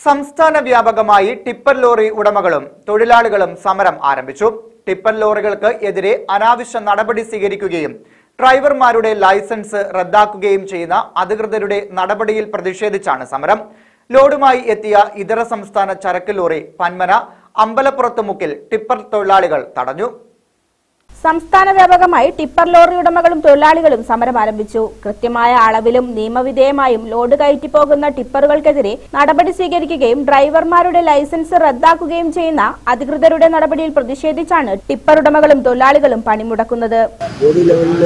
സംസ്ഥാന വ്യാപകമായി tipper lorry ഉടമകളും തൊഴിലാളികളും സമരം ആരംഭിച്ചു ടിപ്പർ ലോറികൾക്ക് എതിരെ അനാവശ്യ നടപടി സ്വീകരിക്കുകയും ഡ്രൈവർമാരുടെ ലൈസൻസ് റദ്ദാക്കുകയും ചെയ്യുന്ന അധികൃതരുടെ നടപടിയിൽ പ്രതിഷേധിച്ചാണ് സമരം ലോഡുമായി എത്തിയ ഇതര സംസ്ഥാന ചരക്ക് ലോറി പന്മന അമ്പലപ്പുറത്ത് മുക്കിൽ ടിപ്പർ തൊഴിലാളികൾ തടഞ്ഞു സംസ്ഥാന വ്യാപകമായി ടിപ്പർ ലോറി ഉടമകളും തൊഴിലാളികളും സമരം ആരംഭിച്ചു കൃത്യമായ അളവിലും നിയമവിധേയമായും ലോഡ് കയറ്റി പോകുന്ന ടിപ്പറുകൾക്കെതിരെ നടപടി സ്വീകരിക്കുകയും ഡ്രൈവർമാരുടെ ലൈസൻസ് റദ്ദാക്കുകയും ചെയ്യുന്ന അധികൃതരുടെ നടപടിയിൽ പ്രതിഷേധിച്ചാണ് ടിപ്പർ ഉടമകളും തൊഴിലാളികളും പണിമുടക്കുന്നത് ബോഡി ലെവലിൽ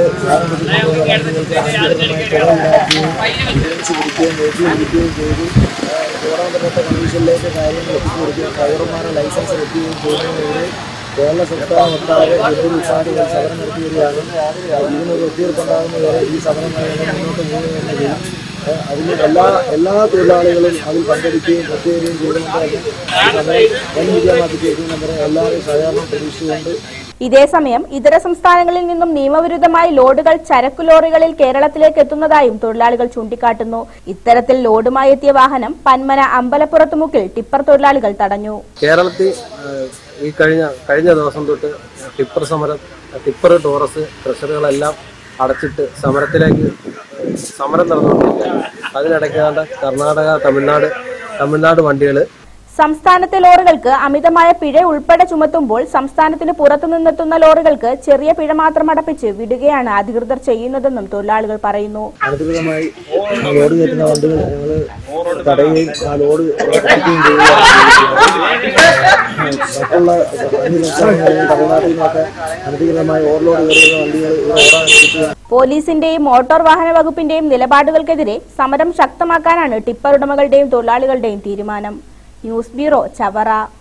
ഇൻഷുറൻസ് കൊടുക്കുകയും നോക്കി കൊടുക്കുകയും ചെയ്തു പോരാൻ പറ്റാത്ത കണ്ടീഷനിലേക്ക് കാര്യങ്ങൾ എത്തിച്ചു കൊടുക്കുകയും ഡ്രൈവർമാരുടെ ലൈസൻസ് വെക്കുകയും ചെയ്യുന്നതിനെതിരെ കേരള സംസ്ഥാനം ഒട്ടാകെ വിദ്യുത് ഉപാധികൾ സമരം നടത്തി വരികയാണ് ഇതിനൊരു ഒത്തുതീർപ്പുണ്ടാകുന്ന വരെ ഈ സമരം നയങ്ങൾ മുന്നോട്ട് പോകുകയും ഏഹ് അതിന് എല്ലാ എല്ലാ തൊഴിലാളികളും അതിൽ പങ്കെടുക്കുകയും ഒത്തുചേരുകയും ചെയ്തുകൊണ്ട് തന്നെ ഈ സമരം വൻ വിജയമാക്കിയിരിക്കും നമ്മുടെ എല്ലാവരും സഹകരണം പ്രതീക്ഷിച്ചുകൊണ്ട് ഇതേസമയം ഇതര സംസ്ഥാനങ്ങളിൽ നിന്നും നിയമവിരുദ്ധമായി ലോഡുകൾ ചരക്കു ലോറികളിൽ കേരളത്തിലേക്ക് എത്തുന്നതായും തൊഴിലാളികൾ ചൂണ്ടിക്കാട്ടുന്നു ഇത്തരത്തിൽ ലോഡുമായി എത്തിയ വാഹനം പന്മന അമ്പലപ്പുറത്ത് മുക്കിൽ ടിപ്പർ തൊഴിലാളികൾ തടഞ്ഞു കേരളത്തിൽ ഏഹ്, ഈ കഴിഞ്ഞ കഴിഞ്ഞ ദിവസം തൊട്ട് ടിപ്പർ സമരം ടിപ്പർ ടോറസ് ട്രഷറുകളെല്ലാം അടച്ചിട്ട് സമരത്തിലേക്ക് സമരം നടന്നുകൊണ്ടിരിക്കുകയാണ് അതിനിടയ്ക്ക് ഏതാണ്ട് കർണാടക തമിഴ്നാട് തമിഴ്നാട് വണ്ടികൾ സംസ്ഥാനത്തെ ലോറികൾക്ക് അമിതമായ പിഴ ഉൾപ്പെടെ ചുമത്തുമ്പോൾ സംസ്ഥാനത്തിന് പുറത്തുനിന്നെത്തുന്ന ലോറികൾക്ക് ചെറിയ പിഴ മാത്രം അടപ്പിച്ച് വിടുകയാണ് അധികൃതർ ചെയ്യുന്നതെന്നും തൊഴിലാളികൾ പറയുന്നു അനധികൃതമായി ആ ലോഡ് കയറ്റുന്ന വണ്ടികൾ ഞങ്ങൾ തടയുകയും ആ ലോഡ് എത്തിക്കുകയും ചെയ്യുകയാണ് മറ്റുള്ള അന്യ സംസ്ഥാനങ്ങളിൽ തമിഴ്നാട്ടിൽ നിന്നൊക്കെ അനധികൃതമായി ഓവർലോഡ് കയറുന്ന വണ്ടികൾ ഇവിടെ ഓടാൻ അനുവദിക്കുക പോലീസിന്റെയും മോട്ടോർ വാഹന വകുപ്പിന്റെയും നിലപാടുകൾക്കെതിരെ സമരം ശക്തമാക്കാനാണ് ടിപ്പർ ഉടമകളുടെയും തൊഴിലാളികളുടെയും തീരുമാനം ന്യൂസ് ബ്യൂറോ ചവറ